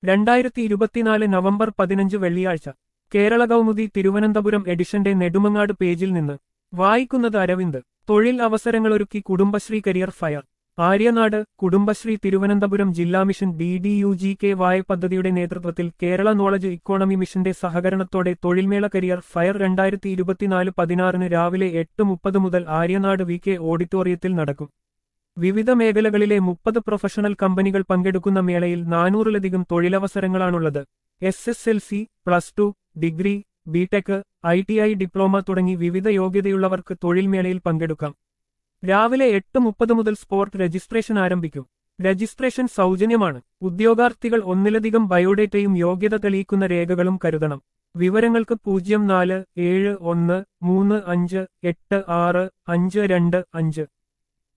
രണ്ടായിരത്തി ഇരുപത്തിനാല് നവംബർ പതിനഞ്ച് വെള്ളിയാഴ്ച കേരള കൗമുദി തിരുവനന്തപുരം എഡിഷന്റെ നെടുമങ്ങാട് പേജിൽ നിന്ന് വായിക്കുന്നത് അരവിന്ദ് തൊഴിൽ അവസരങ്ങളൊരുക്കി കുടുംബശ്രീ കരിയർ ഫയർ ആര്യനാട് കുടുംബശ്രീ തിരുവനന്തപുരം ജില്ലാ mission D D U G K Y പദ്ധതിയുടെ നേതൃത്വത്തിൽ കേരള നോളജ് ഇക്കോണമി മിഷന്റെ സഹകരണത്തോടെ തൊഴിൽമേള കരിയർ ഫയർ രണ്ടായിരത്തി ഇരുപത്തിനാല് പതിനാറിന് രാവിലെ എട്ട് മുപ്പത് മുതൽ ആര്യനാട് വി കെ ഓഡിറ്റോറിയത്തിൽ നടക്കും വിവിധ മേഖലകളിലെ മുപ്പത് പ്രൊഫഷണൽ കമ്പനികൾ പങ്കെടുക്കുന്ന മേളയിൽ നാനൂറിലധികം തൊഴിലവസരങ്ങളാണുള്ളത് S S L C plus two degree B Tech I T I diploma തുടങ്ങി വിവിധ യോഗ്യതയുള്ളവർക്ക് തൊഴിൽ മേളയിൽ പങ്കെടുക്കാം രാവിലെ എട്ട് മുപ്പത് മുതൽ സ്പോർട്ട് രജിസ്ട്രേഷൻ ആരംഭിക്കും രജിസ്ട്രേഷൻ സൗജന്യമാണ് ഉദ്യോഗാർത്ഥികൾ ഒന്നിലധികം ബയോഡേറ്റയും യോഗ്യത തെളിയിക്കുന്ന രേഖകളും കരുതണം വിവരങ്ങൾക്ക് പൂജ്യം നാല് ഏഴ് ഒന്ന് മൂന്ന് അഞ്ച് എട്ട് ആറ് അഞ്ച് രണ്ട് അഞ്ച്